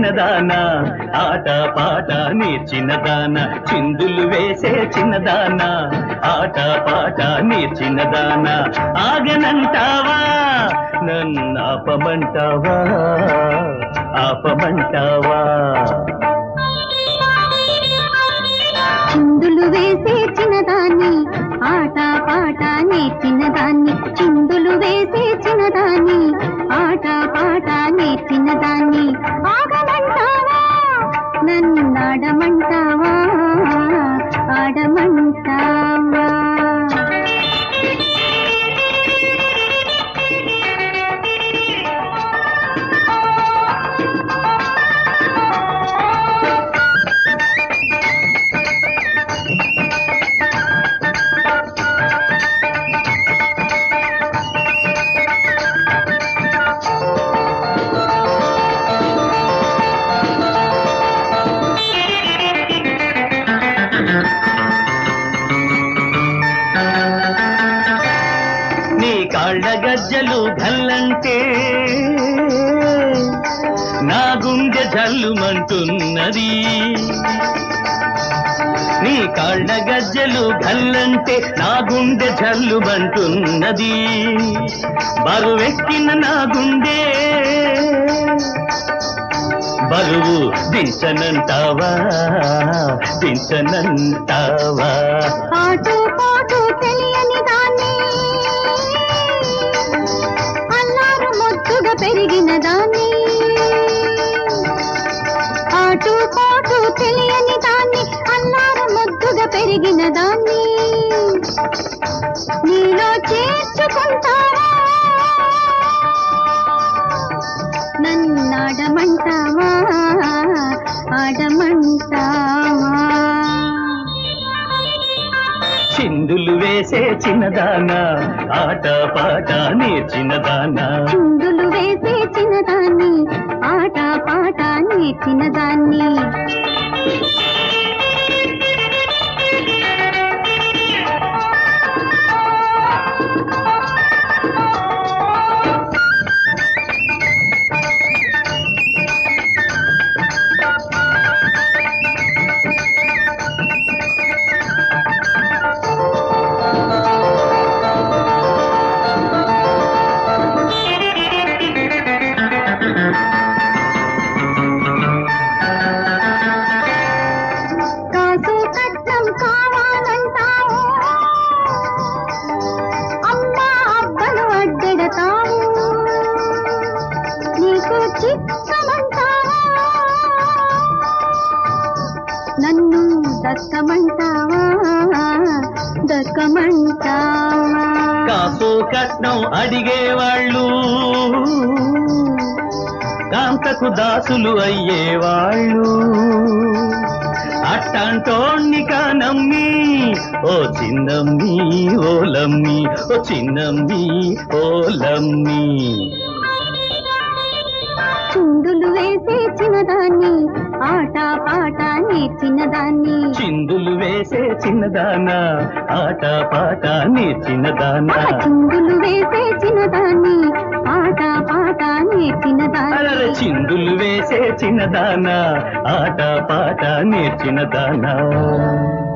చిన్నదానా ఆట పాట నేర్చినదానా చిందులు వేసే చిన్నదానా ఆట పాట నేర్చినదానా ఆగనంటావా నన్ను ఆపమంటావా ఆపమంటావా చిందులు వేసే చిన్నదాన్ని ఆట పాట నేర్చినదాన్ని చిందులు వేసే చిన్నదాన్ని ఆట పాట నేర్చినదాన్ని ఆగమంటావా నన్నాడమంటావా ఆడమంటావా నీ కాళ్ళ గజ్జలు గల్లంటే నా గుండె జల్లుమంటున్నది నీ కాళ్ళ గజ్జలు గల్లంటే నా గుండె జల్లుమంటున్నది బరువెక్కిన నా గుండె బరువు దించనంటావా దించనంటావా పాటు పాటు తెలియని దాన్ని అల్లారు ముద్దుగా పెరిగిన దాన్ని పాటు పాటు తెలియని దాన్ని అల్లారు ముద్దుగా పెరిగిన దాన్ని నీలో చేర్చుకుంటావా నన్నాడమంటావా ఆడమంటావా చిందులు వేసే చిన్నదానా ఆట పాట నేర్చినదానా చిందులు వేసే చిన్నదాన్ని ఆట పాట నేర్చినదాన్ని కాసు కట్నం కావాలంటావు అమ్మా అబ్బను అడ్డెడతావు నీకు చిత్తమంటావా నన్ను దక్కమంటావా దక్కమంటావా కాసు కట్నం అడిగేవాళ్ళు కాంతకు దాసులు అయ్యేవాళ్ళు అట్టంటోణ్ణి కానమ్మి ఓ చిన్నమ్మి ఓలమ్మి ఓ చిన్నమ్మి ఓలమ్మి చిందులు వేసే చిన్నదాన్ని ఆట పాట నేర్చినదాన్ని చిందులు వేసే చిన్నదానా ఆట పాట నేర్చినదానా చిందులు వేసే చిన్నదాన్ని ఆట పాట నేర్చినదాన్ని అలర చిందులు వేసే చిన్నదానా ఆట పాట నేర్చినదానా